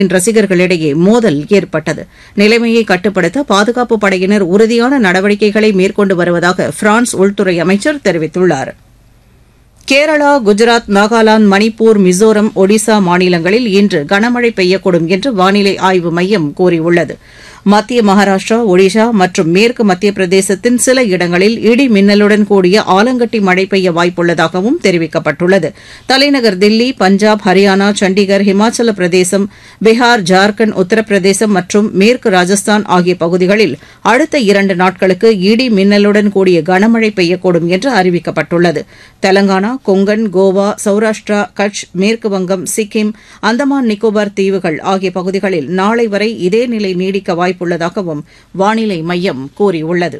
ரசிகர்களிடையே மோதல் ஏற்பட்டது நிலைமையை கட்டுப்படுத்த பாதுகாப்பு படையினர் உறுதியான நடவடிக்கைகளை மேற்கொண்டு வருவதாக பிரான்ஸ் உள்துறை அமைச்சர் தெரிவித்துள்ளார் கேரளா குஜராத் நாகாலாந்து மணிப்பூர் மிசோரம் ஒடிசா மாநிலங்களில் இன்று கனமழை பெய்யக்கூடும் என்று வானிலை ஆய்வு மையம் கூறியுள்ளது மத்திய மகாராஷ்டிரா ஒடிஷா மற்றும் மேற்கு மத்திய பிரதேசத்தின் சில இடங்களில் இடி மின்னலுடன் கூடிய ஆலங்கட்டி மழை பெய்ய வாய்ப்புள்ளதாகவும் தெரிவிக்கப்பட்டுள்ளது தலைநகர் தில்லி பஞ்சாப் ஹரியானா சண்டிகர் ஹிமாச்சல பிரதேசம் பீகார் ஜார்க்கண்ட் உத்தரப்பிரதேசம் மற்றும் மேற்கு ராஜஸ்தான் ஆகிய பகுதிகளில் அடுத்த இரண்டு நாட்களுக்கு இடி மின்னலுடன் கூடிய கனமழை பெய்யக்கூடும் என்று அறிவிக்கப்பட்டுள்ளது தெலங்கானா கொங்கன் கோவா சௌராஷ்டிரா கட்ச் மேற்கு வங்கம் சிக்கிம் அந்தமான் நிக்கோபார் தீவுகள் ஆகிய பகுதிகளில் நாளை வரை இதே நிலை நீடிக்க வாய்ப்புள்ளதாகவும் வானிலை மையம் கூறியுள்ளது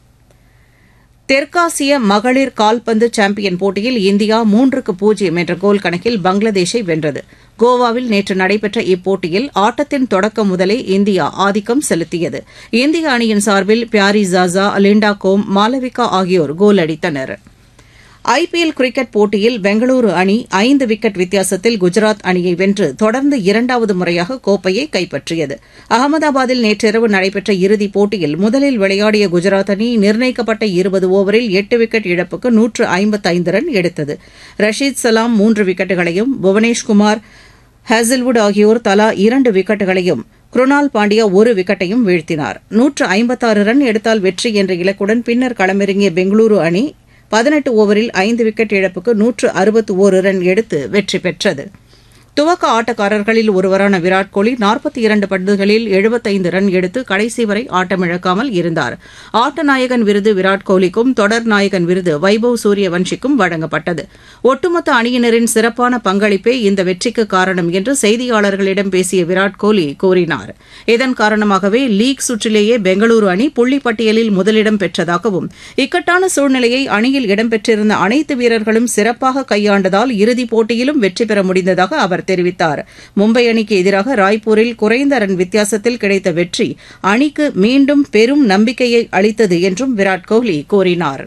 தெற்காசிய மகளிர் கால்பந்து சாம்பியன் போட்டியில் இந்தியா மூன்றுக்கு பூஜ்ஜியம் என்ற கோல் கணக்கில் பங்களாதேஷை வென்றது கோவாவில் நேற்று நடைபெற்ற இப்போட்டியில் ஆட்டத்தின் தொடக்கம் முதலே இந்தியா ஆதிக்கம் செலுத்தியது இந்திய அணியின் சார்பில் பியாரி ஜாசா லிண்டா கோம் மாலவிகா ஆகியோர் கோல் அடித்தனா் ஐபிஎல் கிரிக்கெட் போட்டியில் பெங்களூரு அணி ஐந்து விக்கெட் வித்தியாசத்தில் குஜராத் அணியை வென்று தொடர்ந்து இரண்டாவது முறையாக கோப்பையை கைப்பற்றியது அகமதாபாத்தில் நேற்றிரவு நடைபெற்ற இறுதிப் போட்டியில் முதலில் விளையாடிய குஜராத் அணி நிர்ணயிக்கப்பட்ட இருபது ஓவரில் எட்டு விக்கெட் இழப்புக்கு நூற்று ஐம்பத்தைந்து ரன் எடுத்தது ரஷீத் சலாம் மூன்று விக்கெட்டுகளையும் புவனேஷ்குமார் ஹேசில்வுட் ஆகியோர் தலா இரண்டு விக்கெட்டுகளையும் குருணால் பாண்டியா ஒரு விக்கெட்டையும் வீழ்த்தினார் நூற்று ஐம்பத்தாறு ரன் எடுத்தால் வெற்றி என்ற இலக்குடன் பின்னர் களமிறங்கிய பெங்களூரு அணி பதினெட்டு ஓவரில் ஐந்து விக்கெட் இழப்புக்கு நூற்று அறுபத்து ஒரு ரன் எடுத்து வெற்றி பெற்றது துவக்க ஆட்டக்காரர்களில் ஒருவரான விராட் கோலி நாற்பத்தி இரண்டு பந்துகளில் எழுபத்தைந்து ரன் எடுத்து கடைசி வரை ஆட்டமிழக்காமல் இருந்தார் ஆட்ட நாயகன் விருது விராட் கோலிக்கும் தொடர் நாயகன் விருது வைபவ் சூரியவன்ஷிக்கும் வழங்கப்பட்டது ஒட்டுமொத்த அணியினரின் சிறப்பான பங்களிப்பே இந்த வெற்றிக்கு காரணம் என்று செய்தியாளர்களிடம் பேசிய விராட் கோலி கூறினார் இதன் காரணமாகவே லீக் சுற்றிலேயே பெங்களூரு அணி புள்ளி பட்டியலில் முதலிடம் பெற்றதாகவும் இக்கட்டான சூழ்நிலையை அணியில் இடம்பெற்றிருந்த அனைத்து வீரர்களும் சிறப்பாக கையாண்டதால் இறுதிப் போட்டியிலும் வெற்றி பெற முடிந்ததாக அவர் தெரிவித்தார் மும்பை அணிக்கு எதிராக ராய்ப்பூரில் குறைந்த ரன் வித்தியாசத்தில் கிடைத்த வெற்றி அணிக்கு மீண்டும் பெரும் நம்பிக்கையை அளித்தது என்றும் விராட் கோலி கூறினார்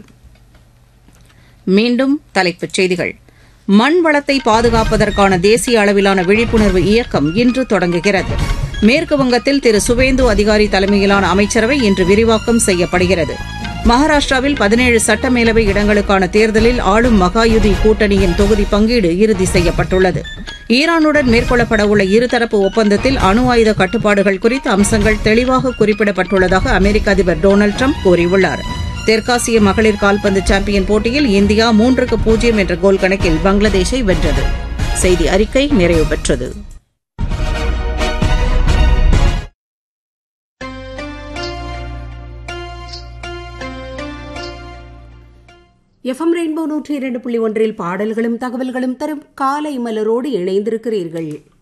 மீண்டும் தலைப்புச் செய்திகள் மண் வளத்தை பாதுகாப்பதற்கான தேசிய அளவிலான விழிப்புணர்வு இயக்கம் இன்று தொடங்குகிறது மேற்கு வங்கத்தில் திரு சுவேந்து அதிகாரி தலைமையிலான அமைச்சரவை இன்று விரிவாக்கம் செய்யப்படுகிறது மகாராஷ்டிராவில் பதினேழு சட்டமேலவை இடங்களுக்கான தேர்தலில் ஆளும் மகாயுதி கூட்டணியின் தொகுதி பங்கீடு இறுதி செய்யப்பட்டுள்ளது ஈரானுடன் மேற்கொள்ளப்படவுள்ள இருதரப்பு ஒப்பந்தத்தில் அணு ஆயுத கட்டுப்பாடுகள் குறித்த அம்சங்கள் தெளிவாக குறிப்பிடப்பட்டுள்ளதாக அமெரிக்க அதிபர் டொனால்டு ட்ரம்ப் கூறியுள்ளார் தெற்காசிய மகளிர் கால்பந்து சாம்பியன் போட்டியில் இந்தியா மூன்றுக்கு பூஜ்ஜியம் என்ற கோல் கணக்கில் பங்களாதேஷை வென்றது செய்தி அறிக்கை நிறைவு பெற்றது எஃப்எம் ரெயின்போ நூற்றி இரண்டு புள்ளி ஒன்றில் பாடல்களும் தகவல்களும் தரும் காலை மலரோடு இணைந்திருக்கிறீர்கள்